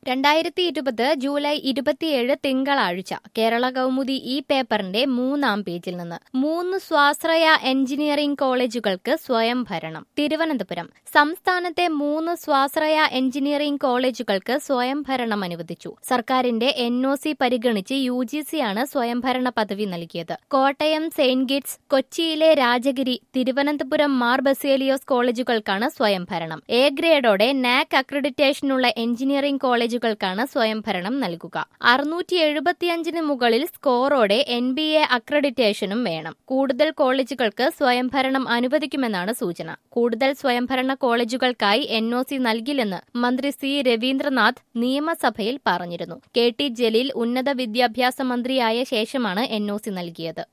രണ്ടായിരത്തി ഇരുപത് ജൂലൈ ഇരുപത്തിയേഴ് തിങ്കളാഴ്ച കേരള കൗമുദി ഈ പേപ്പറിന്റെ മൂന്നാം പേജിൽ നിന്ന് മൂന്ന് സ്വാശ്രയ എഞ്ചിനീയറിംഗ് കോളേജുകൾക്ക് സ്വയം ഭരണം തിരുവനന്തപുരം സംസ്ഥാനത്തെ മൂന്ന് സ്വാശ്രയ എഞ്ചിനീയറിംഗ് കോളേജുകൾക്ക് സ്വയം ഭരണം അനുവദിച്ചു സർക്കാരിന്റെ എൻ ഒ സി പരിഗണിച്ച് യു ജി സിയാണ് സ്വയംഭരണ പദവി നൽകിയത് കോട്ടയം സെയിന്റ് ഗിറ്റ്സ് കൊച്ചിയിലെ രാജഗിരി തിരുവനന്തപുരം മാർ ബസേലിയോസ് കോളേജുകൾക്കാണ് സ്വയംഭരണം എ ഗ്രേഡോടെ നാക് അക്രഡിറ്റേഷനുള്ള എഞ്ചിനീയറിംഗ് കോളേജുകൾക്കാണ് സ്വയംഭരണം നൽകുക അറുന്നൂറ്റി എഴുപത്തിയഞ്ചിന് മുകളിൽ സ്കോറോടെ എൻ ബി എ അക്രഡിറ്റേഷനും വേണം കൂടുതൽ കോളേജുകൾക്ക് സ്വയംഭരണം അനുവദിക്കുമെന്നാണ് സൂചന കൂടുതൽ സ്വയംഭരണ കോളേജുകൾക്കായി എൻ ഒ സി നൽകില്ലെന്ന് മന്ത്രി സി രവീന്ദ്രനാഥ് നിയമസഭയിൽ പറഞ്ഞിരുന്നു കെ ടി ജലീൽ ഉന്നത വിദ്യാഭ്യാസ മന്ത്രിയായ ശേഷമാണ് എൻ ഒ സി നൽകിയത്